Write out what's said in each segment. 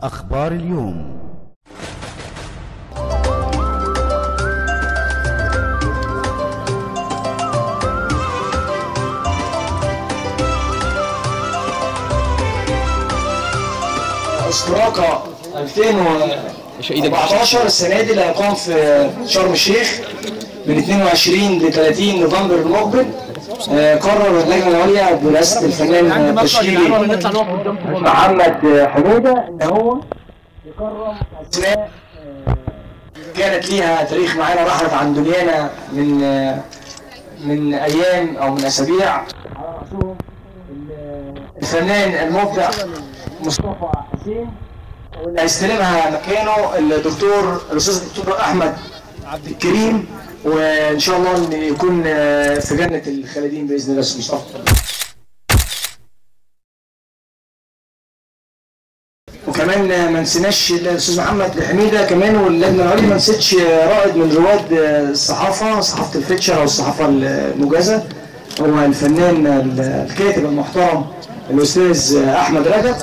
أخبار اليوم استراقة 2014 السنة دي اللي هيقام في شرم الشيخ من 22 ل 30 نوفمبر المقبل آه، قرر اللجنة العليا برئاسة الفنان التشكيلي محمد حمودة ان هو يكرم اسماء آه، كانت ليها تاريخ معانا رحلت عن دنيانا من آه، من ايام او من اسابيع على راسهم الفنان المبدع مصطفى حسين واللي هيستلمها مكانه الدكتور الاستاذ الدكتور احمد عبد الكريم وان شاء الله ان يكون آه، في جنه الخالدين باذن الله أستاذ مصطفى وكمان آه، ما نسيناش الاستاذ محمد حميده كمان واللجنه العليا ما نسيتش آه، رائد من رواد آه، الصحافه صحافه الفيتشر او الصحافه الموجزه هو الفنان ال- الكاتب المحترم الاستاذ آه، احمد رجب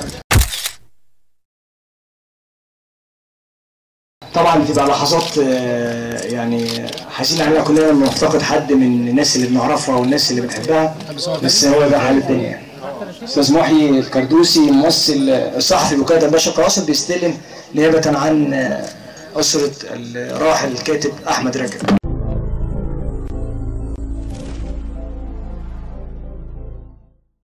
طبعا بتبقى لحظات آه، يعني حاسين علينا كلنا لما نفتقد حد من الناس اللي بنعرفها والناس اللي بنحبها بس هو ده حال الدنيا يعني. استاذ محي الكردوسي ممثل صحفي وكاتب باشا قاسم بيستلم نيابه عن آه، اسره الراحل الكاتب احمد رجب